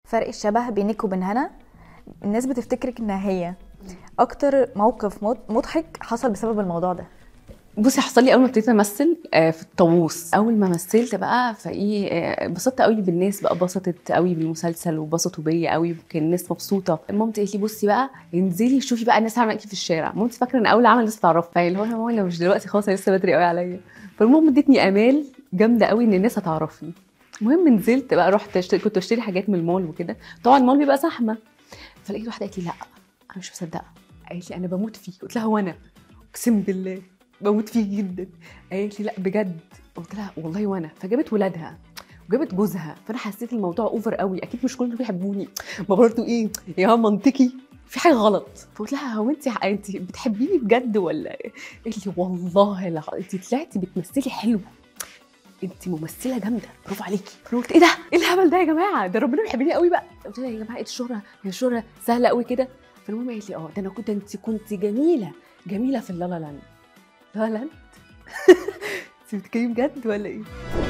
فرق الشبه بينك وبين هنا الناس بتفتكرك انها هي اكتر موقف مض- مضحك حصل بسبب الموضوع ده بصي حصل لي اول ما ابتديت امثل آه، في الطاووس اول ما مثلت بقى فايه آه، انبسطت قوي بالناس بقى اتبسطت قوي بالمسلسل وبسطوا بيا قوي وكان الناس مبسوطه مامتي قالت لي بصي بقى انزلي شوفي بقى الناس عامله ايه في الشارع مامتي فاكره ان اول عمل لسه تعرفها فاللي هو يا ماما لو مش دلوقتي خلاص أنا لسه بدري قوي عليا فالمهم ادتني امال جامده قوي ان الناس هتعرفني المهم نزلت بقى رحت اشتري كنت اشتري حاجات من المول وكده طبعا المول بيبقى زحمه فلقيت واحده قالت لي لا انا مش مصدقه قالت لي انا بموت فيك قلت لها وانا اقسم بالله بموت فيك جدا قالت لي لا بجد قلت لها والله وانا فجابت ولادها وجابت جوزها فانا حسيت الموضوع اوفر قوي اكيد مش كلهم بيحبوني ما برضه ايه يا منطقي في حاجه غلط فقلت لها هو انت انت بتحبيني بجد ولا إيه؟ قالت لي والله لا انت طلعتي بتمثلي حلو انت ممثله جامده برافو عليكي فانا قلت ايه ده ايه الهبل ده يا جماعه ده ربنا بيحبني قوي بقى قلت لها يا جماعه ايه الشهره هي الشهره سهله قوي كده فالمهم قالت لي اه ده انا كنت انت كنت جميله جميله في اللالا لاند لا لاند انت بتتكلمي بجد ولا ايه